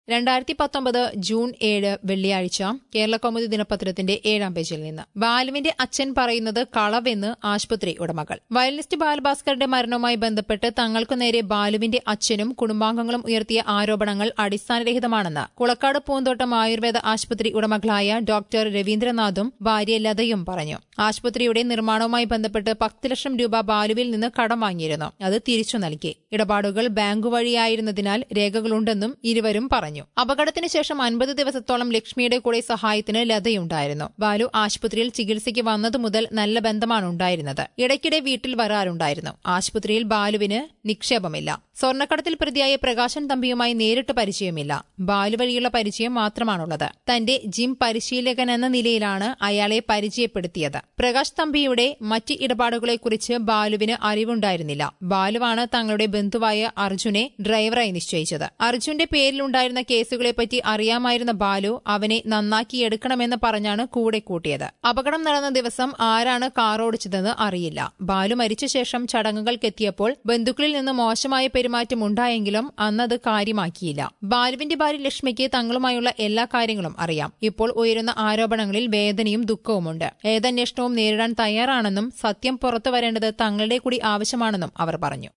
രണ്ടായിരത്തി പത്തൊമ്പത് ജൂൺ ഏഴ് വെള്ളിയാഴ്ച കേരള കൗമുദി ദിനപത്രത്തിന്റെ ഏഴാം പേജിൽ നിന്ന് ബാലുവിന്റെ അച്ഛൻ പറയുന്നത് കളവെന്ന് ആശുപത്രി ഉടമകൾ വയലിനിസ്റ്റ് ബാലഭാസ്കറുടെ മരണവുമായി ബന്ധപ്പെട്ട് തങ്ങൾക്കു നേരെ ബാലുവിന്റെ അച്ഛനും കുടുംബാംഗങ്ങളും ഉയർത്തിയ ആരോപണങ്ങൾ അടിസ്ഥാനരഹിതമാണെന്ന് കുളക്കാട് പൂന്തോട്ടം ആയുർവേദ ആശുപത്രി ഉടമകളായ ഡോക്ടർ രവീന്ദ്രനാഥും ഭാര്യ ലതയും പറഞ്ഞു ആശുപത്രിയുടെ നിർമ്മാണവുമായി ബന്ധപ്പെട്ട് പത്ത് ലക്ഷം രൂപ ബാലുവിൽ നിന്ന് കടം വാങ്ങിയിരുന്നു അത് തിരിച്ചു നൽകി ഇടപാടുകൾ ബാങ്ക് വഴിയായിരുന്നതിനാൽ രേഖകളുണ്ടെന്നും ഇരുവരും പറഞ്ഞു അപകടത്തിന് ശേഷം അൻപത് ദിവസത്തോളം ലക്ഷ്മിയുടെ കൂടെ സഹായത്തിന് ലതയുണ്ടായിരുന്നു ബാലു ആശുപത്രിയിൽ ചികിത്സയ്ക്ക് വന്നതു മുതൽ നല്ല ബന്ധമാണ് ഉണ്ടായിരുന്നത് ഇടയ്ക്കിടെ വീട്ടിൽ വരാറുണ്ടായിരുന്നു ആശുപത്രിയിൽ ബാലുവിന് നിക്ഷേപമില്ല സ്വർണ്ണക്കടത്തിൽ പ്രതിയായ പ്രകാശൻ തമ്പിയുമായി നേരിട്ട് പരിചയമില്ല ബാലു വഴിയുള്ള പരിചയം മാത്രമാണുള്ളത് തന്റെ ജിം പരിശീലകൻ എന്ന നിലയിലാണ് അയാളെ പരിചയപ്പെടുത്തിയത് പ്രകാശ് തമ്പിയുടെ മറ്റ് ഇടപാടുകളെക്കുറിച്ച് ബാലുവിന് അറിവുണ്ടായിരുന്നില്ല ബാലുവാണ് തങ്ങളുടെ ബന്ധുവായ അർജുനെ ഡ്രൈവറായി നിശ്ചയിച്ചത് അർജുന്റെ പേരിലുണ്ടായിരുന്ന കേസുകളെപ്പറ്റി അറിയാമായിരുന്ന ബാലു അവനെ നന്നാക്കിയെടുക്കണമെന്ന് പറഞ്ഞാണ് കൂടെ കൂട്ടിയത് അപകടം നടന്ന ദിവസം ആരാണ് കാർ ഓടിച്ചതെന്ന് അറിയില്ല ബാലു മരിച്ച ശേഷം ചടങ്ങുകൾക്കെത്തിയപ്പോൾ ബന്ധുക്കളിൽ നിന്ന് മോശമായ പെരുമാറ്റം ഉണ്ടായെങ്കിലും അന്നത് കാര്യമാക്കിയില്ല ബാലുവിന്റെ ഭാര്യ ലക്ഷ്മിക്ക് തങ്ങളുമായുള്ള എല്ലാ കാര്യങ്ങളും അറിയാം ഇപ്പോൾ ഉയരുന്ന ആരോപണങ്ങളിൽ വേദനയും ദുഃഖവുമുണ്ട് ഏതന്വേഷണവും നേരിടാൻ തയ്യാറാണെന്നും സത്യം പുറത്തുവരേണ്ടത് തങ്ങളുടെ കൂടി ആവശ്യമാണെന്നും അവർ പറഞ്ഞു